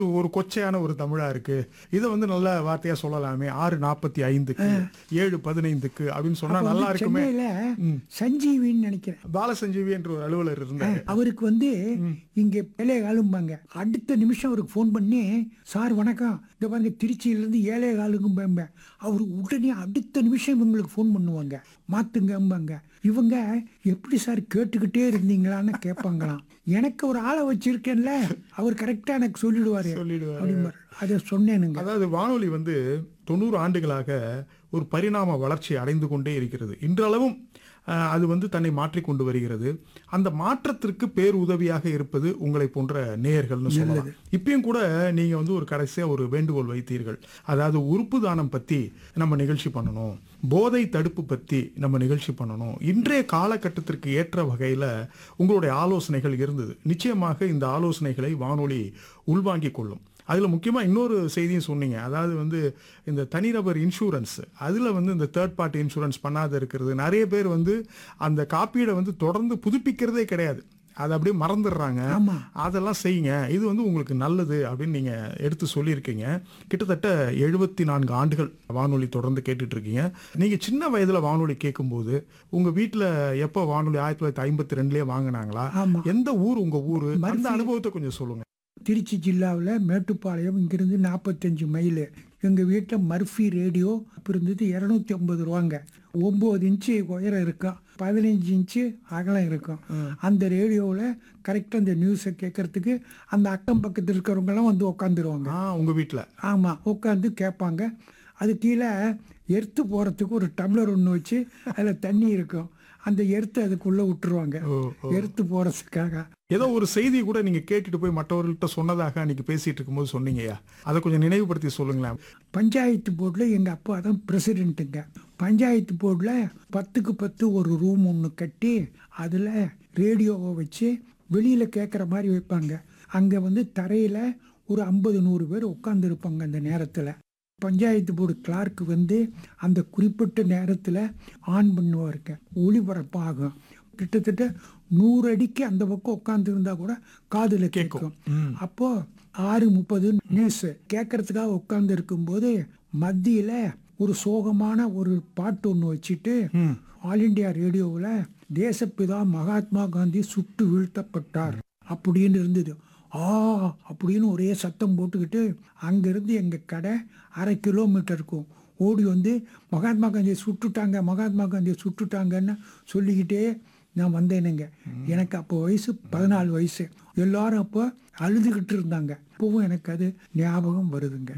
ஒரு கொச்சையான ஒரு தமிழா இருக்கு இதை வந்து நல்ல வார்த்தையா சொல்லலாமே ஆறு நாற்பத்தி ஐந்துக்கு ஏழு பதினைந்துக்கு அப்படின்னு சொன்னா அப்ப நல்லா வந்து இருக்குமே சென்னையில சஞ்சீவின்னு நினைக்கிறேன் பாலசஞ்சீவி என்ற ஒரு அலுவலர் இருந்தாரு அவருக்கு வந்து இங்க ஏழை காலும்பாங்க அடுத்த நிமிஷம் அவருக்கு ஃபோன் பண்ணி சார் வணக்கம் இந்த பாருங்க திருச்சியிலேருந்து ஏழை காலுங்கும்பாங்க அவர் உடனே அடுத்த நிமிஷம் இவங்களுக்கு ஃபோன் பண்ணுவாங்க மாத்துங்கம்பாங்க இவங்க எப்படி சார் கேட்டுக்கிட்டே இருந்தீங்களான்னு கேட்பாங்களாம் எனக்கு ஒரு ஆளை வச்சிருக்கேன்ல அவர் கரெக்டா எனக்கு சொல்லிடுவாரு சொல்லிடுவாரு. அப்படிம்பாரு அதை சொன்னேனுங்க அதாவது வானொலி வந்து தொண்ணூறு ஆண்டுகளாக ஒரு பரிணாம வளர்ச்சி அடைந்து கொண்டே இருக்கிறது இன்றளவும் அஹ், அது வந்து தன்னை மாற்றிக் கொண்டு வருகிறது அந்த மாற்றத்திற்கு பேர் உதவியாக இருப்பது உங்களை போன்ற நேயர்கள்னு சொல்லலாம் இப்பயும் கூட நீங்க வந்து ஒரு கடைசியா ஒரு வேண்டுகோள் வைத்தீர்கள் அதாவது உறுப்பு தானம் பத்தி நம்ம நிகழ்ச்சி பண்ணணும் போதை தடுப்பு பத்தி நம்ம நிகழ்ச்சி பண்ணணும் இன்றைய காலகட்டத்திற்கு ஏற்ற வகையில உங்களுடைய ஆலோசனைகள் இருந்தது நிச்சயமாக இந்த ஆலோசனைகளை வானொலி உள்வாங்கிக் கொள்ளும் அதுல முக்கியமா இன்னொரு செய்தியும் சொன்னீங்க அதாவது வந்து இந்த தனிநபர் இன்சூரன்ஸ் அதுல வந்து இந்த தேர்ட் பார்ட்டி இன்சூரன்ஸ் பண்ணாத இருக்கிறது நிறைய பேர் வந்து அந்த காப்பீடை வந்து தொடர்ந்து புதுப்பிக்கிறதே கிடையாது அதை அப்படியே மறந்துடுறாங்க ஆமா. அதெல்லாம் செய்யுங்க இது வந்து உங்களுக்கு நல்லது அப்படின்னு நீங்க எடுத்து சொல்லியிருக்கீங்க கிட்டத்தட்ட எழுபத்தி நான்கு ஆண்டுகள் வானொலி தொடர்ந்து கேட்டுட்டு இருக்கீங்க நீங்க சின்ன வயதுல வானொலி கேட்கும்போது உங்க வீட்டுல எப்போ வானொலி ஆயிரத்தி தொள்ளாயிரத்தி ஐம்பத்தி ரெண்டுலயே வாங்கினாங்களா ஆமா எந்த ஊர் உங்க ஊரு அந்த அனுபவத்தை கொஞ்சம் சொல்லுங்க திருச்சி ஜில்லாவில் மேட்டுப்பாளையம் இங்கிருந்து நாற்பத்தஞ்சு மைல் எங்கள் வீட்டில் மர்ஃபி ரேடியோ அப்போ இருந்தது இரநூத்தி ஐம்பது ரூபாங்க ஒம்பது இன்ச்சு உயரம் இருக்கும் பதினஞ்சு இன்ச்சு அகலம் இருக்கும் அந்த ரேடியோவில் கரெக்டாக அந்த நியூஸை கேட்கறதுக்கு அந்த அக்கம் பக்கத்தில் இருக்கிறவங்கலாம் வந்து உட்காந்துருவாங்க ஆ உங்க வீட்டுல ஆமாம் உட்காந்து கேட்பாங்க அது கீழே எர்த்து போகிறதுக்கு ஒரு டம்ளர் ஒன்று வச்சு அதில் தண்ணி இருக்கும் அந்த எர்த்து அதுக்குள்ளே விட்டுருவாங்க ஓ, எர்த்து போகிறதுக்காக ஏதோ ஒரு செய்தி கூட நீங்க கேட்டுட்டு போய் மற்றவர்கள்ட்ட சொன்னதாக அன்னைக்கு பேசிட்டு இருக்கும்போது சொன்னீங்கய்யா அதை கொஞ்சம் நினைவுபடுத்தி சொல்லுங்களேன் பஞ்சாயத்து போர்டில் எங்கள் அப்பா தான் பிரசிடெண்ட்டுங்க பஞ்சாயத்து போர்டில் பத்துக்கு பத்து ஒரு ரூம் ஒன்று கட்டி அதில் ரேடியோவை வச்சு வெளியில் கேட்குற மாதிரி வைப்பாங்க அங்கே வந்து தரையில் ஒரு ஐம்பது நூறு பேர் உட்காந்துருப்பாங்க அந்த நேரத்தில் பஞ்சாயத்து போர்டு கிளார்க் வந்து அந்த குறிப்பிட்ட நேரத்தில் ஆன் பண்ணுவாருங்க ஒளிபரப்பாகும் கிட்டத்தட்ட நூறு அடிக்கு அந்த பக்கம் உட்காந்துருந்தா கூட காதில் கேட்கும் அப்போ ஆறு முப்பது நியூஸ் கேட்கறதுக்காக உட்கார்ந்து இருக்கும்போது மத்தியில ஒரு சோகமான ஒரு பாட்டு ஒன்று வச்சுட்டு ஆல் இண்டியா ரேடியோவில் தேசப்பிதா மகாத்மா காந்தி சுட்டு வீழ்த்தப்பட்டார் அப்படின்னு இருந்தது ஆ அப்படின்னு ஒரே சத்தம் போட்டுக்கிட்டு அங்கிருந்து எங்கள் கடை அரை கிலோமீட்டர் இருக்கும் ஓடி வந்து மகாத்மா காந்தியை சுட்டுட்டாங்க மகாத்மா காந்தியை சுட்டுட்டாங்கன்னு சொல்லிக்கிட்டே நான் வந்தேனுங்க எனக்கு அப்போ வயசு பதினாலு வயசு எல்லாரும் அப்போ அழுதுகிட்டு இருந்தாங்க இப்போவும் எனக்கு அது ஞாபகம் வருதுங்க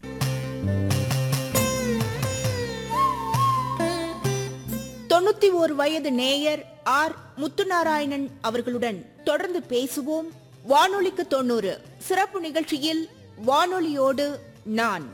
தொண்ணூத்தி ஓரு வயது நேயர் ஆர் முத்துநாராயணன் அவர்களுடன் தொடர்ந்து பேசுவோம் வானொலிக்கு தொண்ணூறு சிறப்பு நிகழ்ச்சியில் வானொலியோடு நான்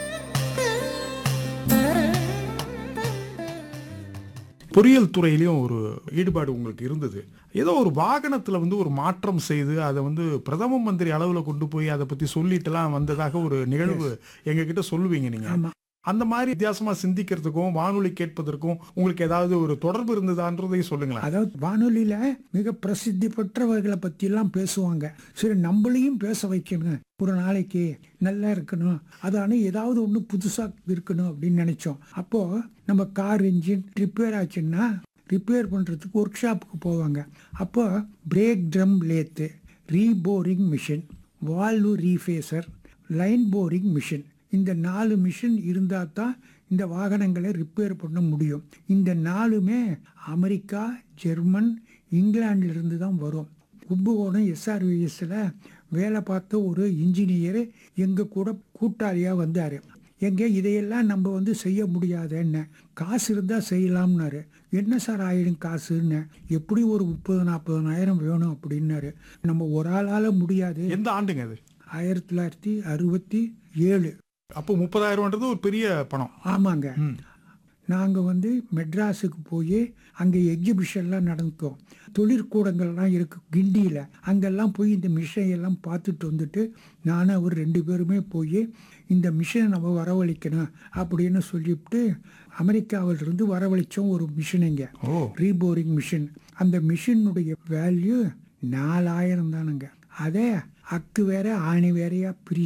பொறியியல் துறையிலையும் ஒரு ஈடுபாடு உங்களுக்கு இருந்தது ஏதோ ஒரு வாகனத்துல வந்து ஒரு மாற்றம் செய்து அதை வந்து பிரதம மந்திரி அளவுல கொண்டு போய் அதை பத்தி சொல்லிட்டுலாம் வந்ததாக ஒரு நிகழ்வு எங்க கிட்ட சொல்லுவீங்க நீங்க ஆமா. அந்த மாதிரி வித்தியாசமா சிந்திக்கிறதுக்கும் வானொலி கேட்பதற்கும் உங்களுக்கு ஏதாவது ஒரு தொடர்பு இருந்ததான்றதையும் சொல்லுங்களேன் அதாவது வானொலியில மிக பிரசித்தி பெற்றவர்களை பற்றிலாம் பேசுவாங்க சரி நம்மளையும் பேச வைக்கணும் ஒரு நாளைக்கு நல்லா இருக்கணும் அதான ஏதாவது ஒன்று புதுசாக இருக்கணும் அப்படின்னு நினைச்சோம் அப்போ நம்ம கார் இன்ஜின் ரிப்பேர் ஆச்சுன்னா ரிப்பேர் பண்ணுறதுக்கு ஒர்க் ஷாப்புக்கு போவாங்க அப்போ brake drum lathe reboring machine valve refacer line boring machine இந்த நாலு மிஷின் இருந்தால் தான் இந்த வாகனங்களை ரிப்பேர் பண்ண முடியும் இந்த நாலுமே அமெரிக்கா ஜெர்மன் இங்கிலாந்துல இருந்து தான் வரும் கும்பகோணம் எஸ்ஆர்விஎஸ்ல வேலை பார்த்த ஒரு இன்ஜினியர் எங்க கூட கூட்டாளியா வந்தார் எங்க இதையெல்லாம் நம்ம வந்து செய்ய முடியாதுன்னு காசு இருந்தால் செய்யலாம்னாரு என்ன சார் ஆயிடும் காசுன்னு எப்படி ஒரு முப்பது நாற்பதனாயிரம் வேணும் அப்படின்னாரு நம்ம ஒரு ஆளால முடியாது எந்த ஆண்டுங்க அது ஆயிரத்தி தொள்ளாயிரத்தி அறுபத்தி ஏழு அப்போ முப்பதாயிரம்ன்றது ஒரு பெரிய பணம் ஆமாங்க நாங்கள் வந்து மெட்ராஸுக்கு போய் அங்கே எக்ஸிபிஷன்லாம் நடந்தோம் தொழிற்கூடங்கள்லாம் இருக்கு கிண்டியில் அங்கெல்லாம் போய் இந்த மிஷினை எல்லாம் பார்த்துட்டு வந்துட்டு நானும் அவர் ரெண்டு பேருமே போய் இந்த மிஷினை நம்ம வரவழைக்கணும் அப்படின்னு சொல்லிவிட்டு அமெரிக்காவிலிருந்து வரவழைச்சோம் ஒரு மிஷினுங்க ஓ ரீபோரிங் மிஷின் அந்த மிஷினுடைய வேல்யூ நாலாயிரம் தானுங்க அதே அக்கு வேற ஆணி வேறையா பிரி